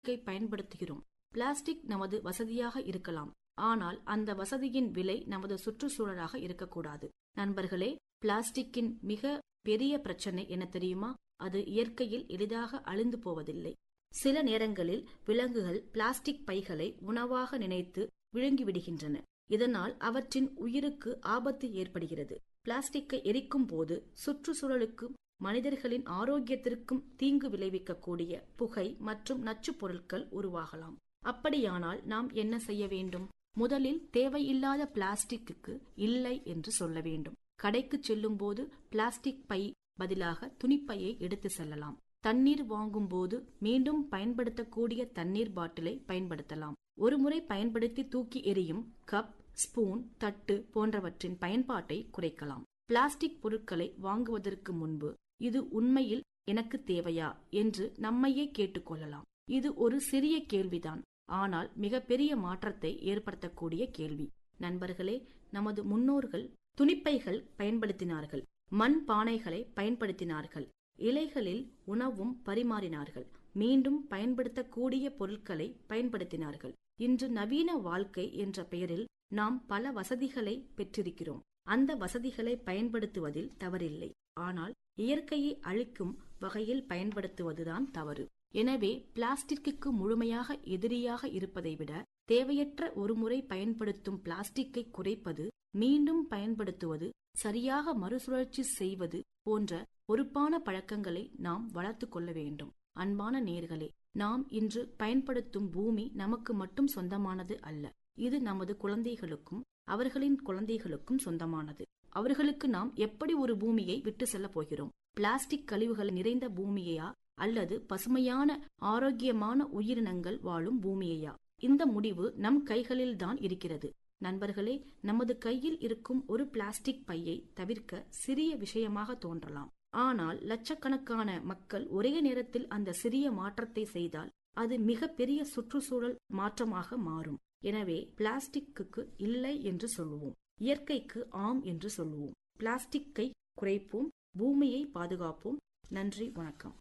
பிளாஸ்டிக்கை பயன்படுத்துகிறோம் பிளாஸ்டிக் நமது வசதியாக இருக்கலாம் ஆனால் அந்த வசதியின் விலை நமது சுற்றுச்சூழலாக இருக்கக்கூடாது நண்பர்களே பிளாஸ்டிக்கின் மிக பெரிய பிரச்சனை என்ன தெரியுமா அது இயற்கையில் எளிதாக அழிந்து போவதில்லை சில நேரங்களில் விலங்குகள் பிளாஸ்டிக் பைகளை உணவாக நினைத்து விழுங்கிவிடுகின்றன இதனால் அவற்றின் உயிருக்கு ஆபத்து ஏற்படுகிறது பிளாஸ்டிக்கை எரிக்கும் போது சுற்றுச்சூழலுக்கும் மனிதர்களின் ஆரோக்கியத்திற்கும் தீங்கு விளைவிக்கக்கூடிய புகை மற்றும் நச்சுப் பொருட்கள் உருவாகலாம் அப்படியானால் நாம் என்ன செய்ய வேண்டும் முதலில் தேவையில்லாத பிளாஸ்டிக்கு இல்லை என்று சொல்ல வேண்டும் கடைக்கு செல்லும் போது பிளாஸ்டிக் பை பதிலாக துணிப்பையை எடுத்து செல்லலாம் தண்ணீர் வாங்கும் போது மீண்டும் பயன்படுத்தக்கூடிய தண்ணீர் பாட்டிலை பயன்படுத்தலாம் ஒருமுறை பயன்படுத்தி தூக்கி எறியும் கப் ஸ்பூன் தட்டு போன்றவற்றின் பயன்பாட்டை குறைக்கலாம் பிளாஸ்டிக் பொருட்களை வாங்குவதற்கு முன்பு இது உண்மையில் எனக்கு தேவையா என்று நம்மையே கேட்டுக்கொள்ளலாம் இது ஒரு சிறிய கேள்விதான் ஆனால் மிகப்பெரிய மாற்றத்தை ஏற்படுத்தக்கூடிய கேள்வி நண்பர்களே நமது முன்னோர்கள் துணிப்பைகள் பயன்படுத்தினார்கள் மண் பானைகளை பயன்படுத்தினார்கள் இலைகளில் உணவும் பரிமாறினார்கள் மீண்டும் பயன்படுத்தக்கூடிய பொருட்களை பயன்படுத்தினார்கள் இன்று நவீன வாழ்க்கை என்ற பெயரில் நாம் பல வசதிகளை பெற்றிருக்கிறோம் அந்த வசதிகளை பயன்படுத்துவதில் தவறில்லை ஆனால் இயற்கையை அழிக்கும் வகையில் பயன்படுத்துவதுதான் தவறு எனவே பிளாஸ்டிக்கு முழுமையாக எதிரியாக இருப்பதை விட தேவையற்ற ஒருமுறை பயன்படுத்தும் பிளாஸ்டிக்கை குறைப்பது மீண்டும் பயன்படுத்துவது சரியாக மறுசுழற்சி செய்வது போன்ற பொறுப்பான பழக்கங்களை நாம் வளர்த்து கொள்ள வேண்டும் அன்பான நேர்களே நாம் இன்று பயன்படுத்தும் பூமி நமக்கு மட்டும் சொந்தமானது அல்ல இது நமது குழந்தைகளுக்கும் அவர்களின் குழந்தைகளுக்கும் சொந்தமானது அவர்களுக்கு நாம் எப்படி ஒரு பூமியை விட்டு செல்ல போகிறோம் பிளாஸ்டிக் கழிவுகள் நிறைந்த பூமியையா அல்லது பசுமையான ஆரோக்கியமான உயிரினங்கள் வாழும் பூமியையா இந்த முடிவு நம் கைகளில்தான் இருக்கிறது நண்பர்களே நமது கையில் இருக்கும் ஒரு பிளாஸ்டிக் பையை தவிர்க்க சிறிய விஷயமாக தோன்றலாம் ஆனால் லட்சக்கணக்கான மக்கள் ஒரே நேரத்தில் அந்த சிறிய மாற்றத்தை செய்தால் அது மிக பெரிய சுற்றுச்சூழல் மாற்றமாக மாறும் எனவே பிளாஸ்டிக்கு இல்லை என்று சொல்லுவோம் இயற்கைக்கு ஆம் என்று சொல்லுவோம் பிளாஸ்டிக்கை குறைப்போம் பூமியை பாதுகாப்போம் நன்றி வணக்கம்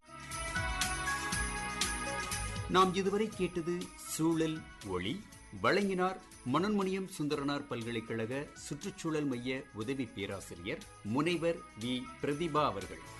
நாம் இதுவரை கேட்டது சூழல் ஒளி வழங்கினார் மனோன்மணியம் சுந்தரனார் பல்கலைக்கழக சுற்றுச்சூழல் மைய உதவி பேராசிரியர் முனைவர் வி பிரதிபா அவர்கள்